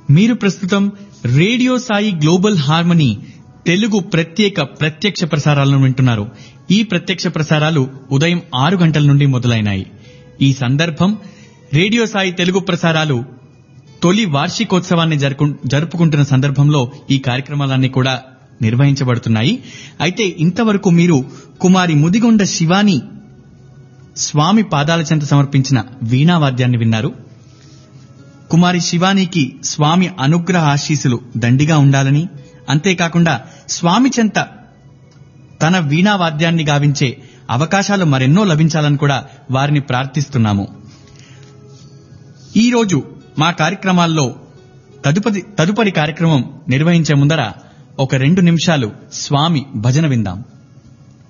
మీరు ప్రస్తుతం radio Sai global harmony Telugu ప్రత్యేక ప్రత్యక్ష ప్రసారాలను వింటున్నారు ఈ ప్రత్యక్ష ప్రసారాలు ఉదయం ఆరు గంటల నుండి మొదలైనాయి ఈ సందర్భం రేడియో సాయి తెలుగు ప్రసారాలు తొలి వార్షికోత్సవాన్ని జరుపు- జరుపుకుంటున్న సందర్భంలో ఈ కార్యక్రమాలన్నీ కూడా నిర్వహించబడుతున్నాయి అయితే ఇంతవరకు మీరు కుమారి ముదిగొండ శివాని స్వామి పాదాల చెంత సమర్పించిన వీణావాద్యాన్ని విన్నారు కుమారి శివానికి స్వామి అనుగ్రహ ఆశీస్సులు దండిగా ఉండాలని అంతేకాకుండా స్వామి చెంత తన వీణావాద్యాన్ని గావించే అవకాశాలు మరెన్నో లభించాలని కూడా వారిని ప్రార్థిస్తున్నాము ఈ రోజు మా కార్యక్రమాల్లో తదుపరి తదుపరి కార్యక్రమం నిర్వహించే ముందర ఒక రెండు నిమిషాలు స్వామి భజన విందాం